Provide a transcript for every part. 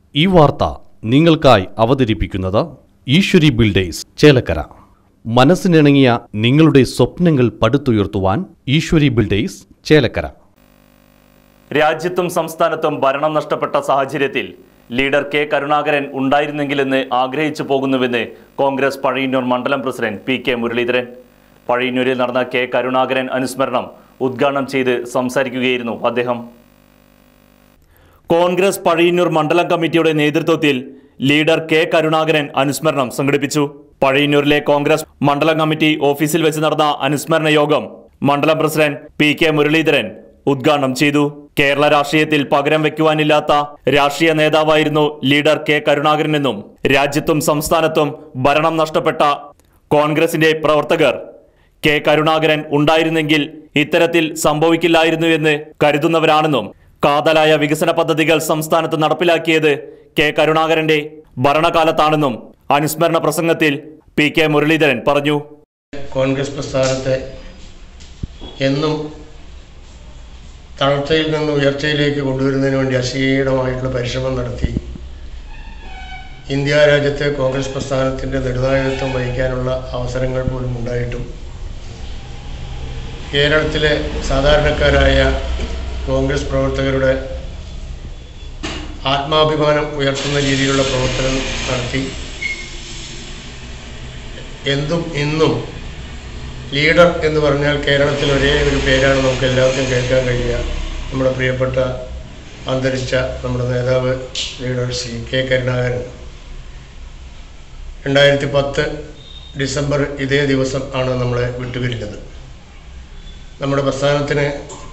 ഈ വാർത്ത നിങ്ങൾക്കായി അവതരിപ്പിക്കുന്നത് ഈശ്വരി ബിൽഡേഴ്സ് ചേലക്കര മനസ്സിനിണങ്ങിയ നിങ്ങളുടെ സ്വപ്നങ്ങൾ പടുത്തുയർത്തുവാൻ ഈശ്വരി ബിൽഡേഴ്സ് ചേലക്കര രാജ്യത്തും സംസ്ഥാനത്തും ഭരണം നഷ്ടപ്പെട്ട സാഹചര്യത്തിൽ ലീഡർ കെ കരുണാകരൻ ഉണ്ടായിരുന്നെങ്കിലെന്ന് ആഗ്രഹിച്ചു പോകുന്നുവെന്ന് കോൺഗ്രസ് പഴയന്നൂർ മണ്ഡലം പ്രസിഡന്റ് പി കെ മുരളീധരൻ പഴയന്നൂരിൽ നടന്ന കെ കരുണാകരൻ അനുസ്മരണം ഉദ്ഘാടനം ചെയ്ത് സംസാരിക്കുകയായിരുന്നു അദ്ദേഹം കോൺഗ്രസ് പഴയന്നൂർ മണ്ഡലം കമ്മിറ്റിയുടെ നേതൃത്വത്തിൽ ലീഡർ കെ കരുണാകരൻ അനുസ്മരണം സംഘടിപ്പിച്ചു പഴയന്നൂരിലെ കോൺഗ്രസ് മണ്ഡലം കമ്മിറ്റി ഓഫീസിൽ വെച്ച് നടന്ന അനുസ്മരണ യോഗം മണ്ഡലം പ്രസിഡന്റ് പി കെ മുരളീധരൻ ഉദ്ഘാടനം ചെയ്തു കേരള രാഷ്ട്രീയത്തിൽ പകരം വെക്കുവാനില്ലാത്ത രാഷ്ട്രീയ നേതാവായിരുന്നു ലീഡർ കെ കരുണാകരനെന്നും രാജ്യത്തും സംസ്ഥാനത്തും ഭരണം നഷ്ടപ്പെട്ട കോൺഗ്രസിന്റെ പ്രവർത്തകർ കെ കരുണാകരൻ ഉണ്ടായിരുന്നെങ്കിൽ ഇത്തരത്തിൽ സംഭവിക്കില്ലായിരുന്നു എന്ന് കരുതുന്നവരാണെന്നും കാതലായ വികസന പദ്ധതികൾ സംസ്ഥാനത്ത് നടപ്പിലാക്കിയത് കെ കരുണാകരന്റെ ഭരണകാലത്താണെന്നും അനുസ്മരണ പ്രസംഗത്തിൽ പി കെ മുരളീധരൻ പറഞ്ഞു കോൺഗ്രസ് പ്രസ്ഥാനത്തെ എന്നും താഴ്ചയിൽ നിന്ന് ഉയർച്ചയിലേക്ക് കൊണ്ടുവരുന്നതിന് വേണ്ടി അക്ഷീണമായിട്ടുള്ള പരിശ്രമം നടത്തി ഇന്ത്യ രാജ്യത്തെ കോൺഗ്രസ് പ്രസ്ഥാനത്തിൻ്റെ നെടുനായകത്വം വഹിക്കാനുള്ള അവസരങ്ങൾ പോലും ഉണ്ടായിട്ടും കേരളത്തിലെ സാധാരണക്കാരായ കോൺഗ്രസ് പ്രവർത്തകരുടെ ആത്മാഭിമാനം ഉയർത്തുന്ന രീതിയിലുള്ള പ്രവർത്തനം നടത്തി എന്തും ഇന്നും ലീഡർ എന്ന് പറഞ്ഞാൽ കേരളത്തിൽ ഒരേ ഒരു പേരാണ് നമുക്ക് എല്ലാവർക്കും കേൾക്കാൻ കഴിയുക നമ്മുടെ പ്രിയപ്പെട്ട അന്തരിച്ച നമ്മുടെ നേതാവ് ലീഡർ ശ്രീ കെ കരുണാകരൻ രണ്ടായിരത്തി പത്ത് ഡിസംബർ ഇതേ ദിവസം ആണ് നമ്മളെ വിട്ടുപിരിഞ്ഞത് നമ്മുടെ പ്രസ്ഥാനത്തിന്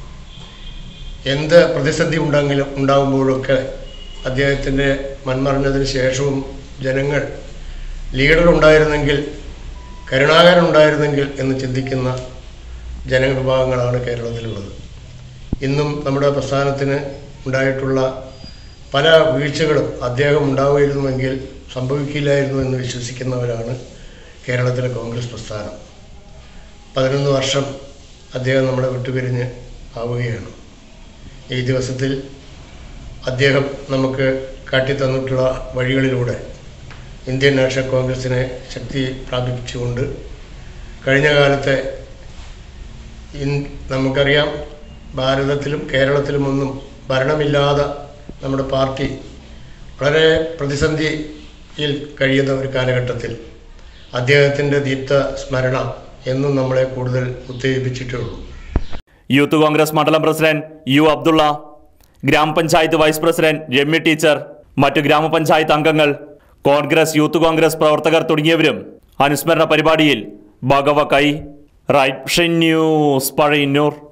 എന്ത് പ്രതിസന്ധി ഉണ്ടെങ്കിലും ഉണ്ടാകുമ്പോഴൊക്കെ അദ്ദേഹത്തിൻ്റെ മൺമറഞ്ഞതിന് ശേഷവും ജനങ്ങൾ ലീഡർ ഉണ്ടായിരുന്നെങ്കിൽ കരുണാകരൻ ഉണ്ടായിരുന്നെങ്കിൽ എന്ന് ചിന്തിക്കുന്ന ജനവിഭാഗങ്ങളാണ് കേരളത്തിലുള്ളത് ഇന്നും നമ്മുടെ പ്രസ്ഥാനത്തിന് ഉണ്ടായിട്ടുള്ള പല വീഴ്ചകളും അദ്ദേഹം ഉണ്ടാവുമായിരുന്നുവെങ്കിൽ സംഭവിക്കില്ലായിരുന്നു എന്ന് വിശ്വസിക്കുന്നവരാണ് കേരളത്തിലെ കോൺഗ്രസ് പ്രസ്ഥാനം പതിനൊന്ന് വർഷം അദ്ദേഹം നമ്മളെ വിട്ടുപിരിഞ്ഞ് ആവുകയാണ് ഈ ദിവസത്തിൽ അദ്ദേഹം നമുക്ക് കാട്ടിത്തന്നിട്ടുള്ള വഴികളിലൂടെ ഇന്ത്യൻ നാഷണൽ കോൺഗ്രസിനെ ശക്തി പ്രാപിപ്പിച്ചുകൊണ്ട് കഴിഞ്ഞ കാലത്തെ ഇൻ നമുക്കറിയാം ഭാരതത്തിലും കേരളത്തിലുമൊന്നും ഭരണമില്ലാതെ നമ്മുടെ പാർട്ടി വളരെ പ്രതിസന്ധിയിൽ കഴിയുന്ന ഒരു കാലഘട്ടത്തിൽ അദ്ദേഹത്തിൻ്റെ ദീപ്ത സ്മരണ എന്നും നമ്മളെ കൂടുതൽ ഉത്തേജിപ്പിച്ചിട്ടേ ഉള്ളൂ യൂത്ത് കോൺഗ്രസ് മണ്ഡലം പ്രസിഡന്റ് യു അബ്ദുള്ള ഗ്രാമപഞ്ചായത്ത് വൈസ് പ്രസിഡന്റ് രമ്യ ടീച്ചർ മറ്റു ഗ്രാമപഞ്ചായത്ത് അംഗങ്ങൾ കോൺഗ്രസ് യൂത്ത് കോൺഗ്രസ് പ്രവർത്തകർ തുടങ്ങിയവരും അനുസ്മരണ പരിപാടിയിൽ ഭാഗവക്കായി റൈറ്റ് ന്യൂസ് പഴയന്നൂർ